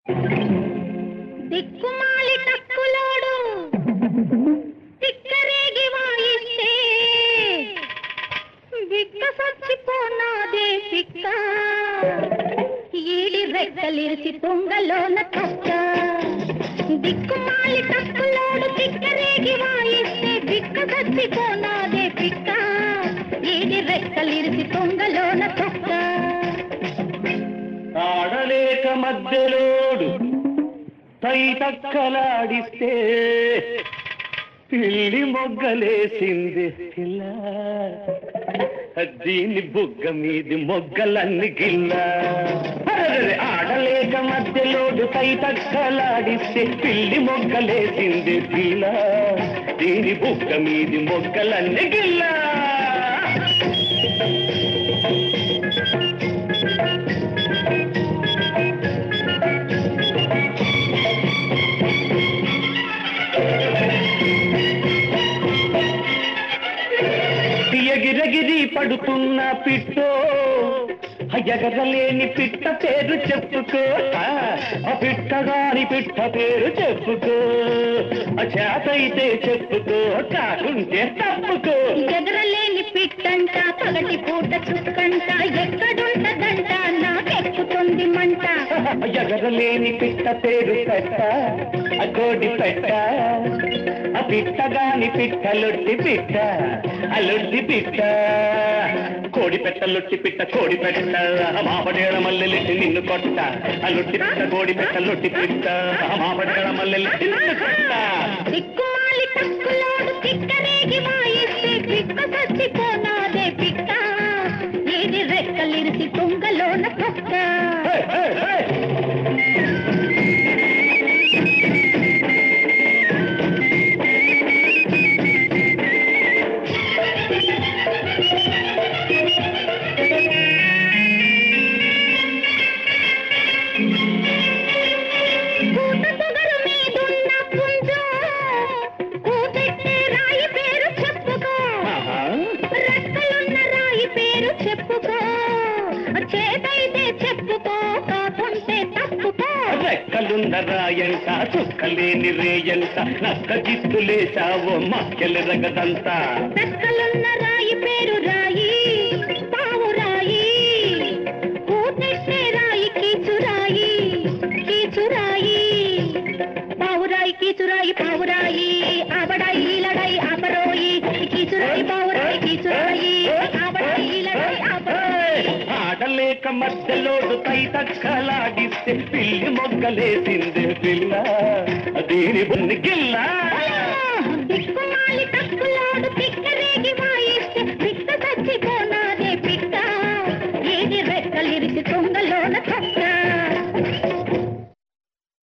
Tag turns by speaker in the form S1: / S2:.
S1: దిక్కుమాలి టక్కులోడు తిక్కరేగి వాయిస్తే బిక్క సచ్చిపోనాదే పిక్క ఈడి రెక్కలిరిసి తొంగలోన తక్క దిక్కుమాలి టక్కులోడు తిక్కరేగి వాయిస్తే బిక్క సచ్చిపోనాదే పిక్క ఈడి రెక్కలిరిసి తొంగలోన తొక్క
S2: ఆడలేక మధ్యలోడు తై తక్కలాడిస్తే పిల్లి మొగ్గలేసింది పిల్ల దీని బుగ్గ మీది మొగ్గలన్ని గిల్ల అరెరెరె, ఆడలేక మధ్యలోడు తై తక్కలాడిస్తే పిల్లి మొగ్గలేసింది పిల్ల దీని బుగ్గ మీది మొగ్గలన్ని గిల్ల ఎగిరెగిరి పడుతున్న పిట్టో ఎగరలేని పిట్ట పేరు చెప్పుకో ఆ, ఆ పిట్టగాని పిట్ట పేరు చెప్పుకో ఆ చేతైతే చెప్పుకో కాకుంటే తప్పుకో
S1: ఎగరలేని పిట్టంట పగటి పూట చుక్కంట ఎక్కడుంటదంట నాకెక్కుతుంది మంట
S2: ఎగరలేని పిట్ట పేరు పెట్ట ఆ కోడి పెట్ట ఆ పిట్టగాని పిట్ట లొట్టి పిట్ట ఆ లొట్టి పిట్ట కోడి పెట్ట లొట్టి పిట్ట కోడి పెట్ట మాపడేళ మల్లెలెట్టి నిన్ను కొట్ట ఆ లొట్టి పిట్ట కోడి పెట్ట లొట్టి పిట్ట మాపడేళ మల్లెలెట్టి నిన్ను కొట్ట
S1: దిక్కుమాలి టక్కులోడు తిక్కరేగి వాయిస్తే పిక్క సచ్చిపోనాదే పిక్క ఇది రెక్కలిరిసి తుంగలోన కుక్క
S2: హే, హే, హే.
S1: కూత పొగరు మీదున్న పుంజు కూతెట్టే రాయి పేరు చెప్పుకో
S2: ఆహా.
S1: రెక్కలున్న రాయి పేరు చెప్పుకో చేతైతే చెప్పుకో కాకుంటే తప్పుకో
S2: రెక్కలున్న రాయంట చుక్కలేని రేయంట నక్క జిత్తులేసావో మక్కెలరగదంతా
S1: రెక్కలున్న రాయి పేరు రాయి పావు రాయి కూతెట్టే రాయి కీచురాయి కీచురాయి పావురాయి కీచురాయి పావురాయి ఆబడాయి ఈలడాయి ఆపరోయి కీచురాయి పావురాయి కీచురాయి ఆబడాయి ఈలడాయి ఆపరోయి
S2: ఆడలేక మధ్యలోడు తై తక్కలాడిస్తే పిల్లి మొగ్గలేసింది పిల్ల దీని బున్ని గిల్ల
S1: దిక్కుమాలి తక్కులోడు తిక్కరేగి వాయిస్తే పిక్క చచ్చిపోనాదే పిక్క ఏది రెక్కలిరిసి తొంగలోన తొక్క